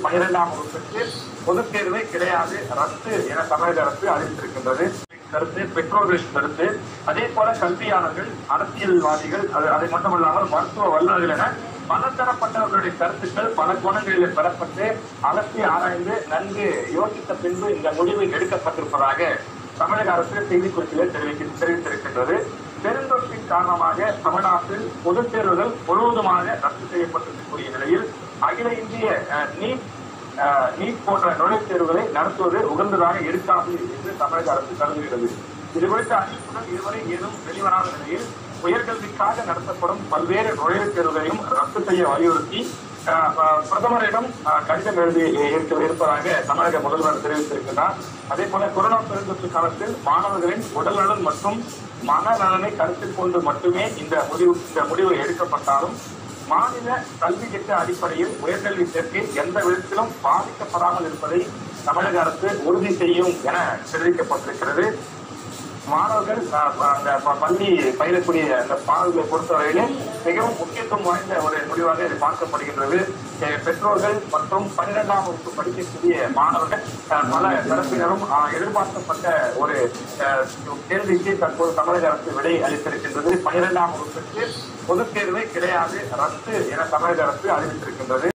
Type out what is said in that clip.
பனிரெண்டாம் வகுப்புக்கு பொதுத் தேர்வே கிடையாது ரத்து என தமிழக அரசு அறிவித்திருக்கின்றது கருத்து பெற்றோர்களின் கருத்து அதே போல கல்வியாளர்கள் அரசியல்வாதிகள் அது அதை மட்டுமல்லாமல் மருத்துவ வல்லுநர்கள் என பலதரப்பட்டவர்களுடைய கருத்துக்கள் பல கோணங்களில் பெறப்பட்டு அலசி ஆராய்ந்து நன்கு யோசித்த பின்பு இந்த முடிவு எடுக்கப்பட்டிருப்பதாக தமிழக அரசு செய்திக்குறிப்பில் தெரிவிக்க தெரிவித்திருக்கின்றது பெருந்தொற்றின் காரணமாக தமிழ்நாட்டில் பொதுத் தேர்வுகள் முழுவதுமாக ரத்து செய்யப்பட்டிருக்கக்கூடிய நிலையில் அகில இந்திய அஹ், நீட் அஹ், நீட் போன்ற நுழைவுத் தேர்வுகளை நடத்துவது உகந்ததாக இருக்காது என்று தமிழக அரசு கருதுகிறது இது குறித்த அறிவிப்புகள் இதுவரை ஏதும் வெளிவராத நிலையில் உயர்கல்விக்காக நடத்தப்படும் பல்வேறு நுழைவுத் தேர்வுகளையும் ரத்து செய்ய வலியுறுத்தி அஹ், அஹ், பிரதமரிடம் அஹ், கடிதம் எழுதி இருக்க இருப்பதாக தமிழக முதல்வர் தெரிவித்திருக்கிறார் அதே போல கொரோனா பெருந்தொற்று காலத்தில் மாணவர்களின் உடல்நலன் மற்றும் மனநலனை கருத்தில் கொண்டு மட்டுமே இந்த முடிவு இந்த முடிவு எடுக்கப்பட்டாலும் மாநில கல்வி திட்ட அடிப்படையில் உயர்கல்வி சேர்க்கை எந்த விதத்திலும் பாதிக்கப்படாமல் இருப்பதை தமிழக அரசு உறுதி செய்யும் என தெரிவிக்கப்பட்டிருக்கிறது மாணவர்கள் அஹ், அந்த ப- பள்ளி பயிலக்கூடிய அந்த பாடல்களை பொறுத்தவரையிலே மிகவும் முக்கியத்துவம் வாய்ந்த ஒரு முடிவாக இது பார்க்கப்படுகின்றது அஹ், பெற்றோர்கள் மற்றும் பன்னிரெண்டாம் வகுப்பு படிக்கக்கூடிய மாணவர்கள் அஹ், பல தரப்பினரும் அஹ், எதிர்பார்க்கப்பட்ட ஒரு அஹ், கேள்விக்கு தற்போது தமிழக அரசு விடை அளித்திருக்கின்றது பன்னிரெண்டாம் வகுப்புக்கு பொதுத் தேர்வே கிடையாது ரத்து என தமிழக அரசு அறிவித்திருக்கின்றது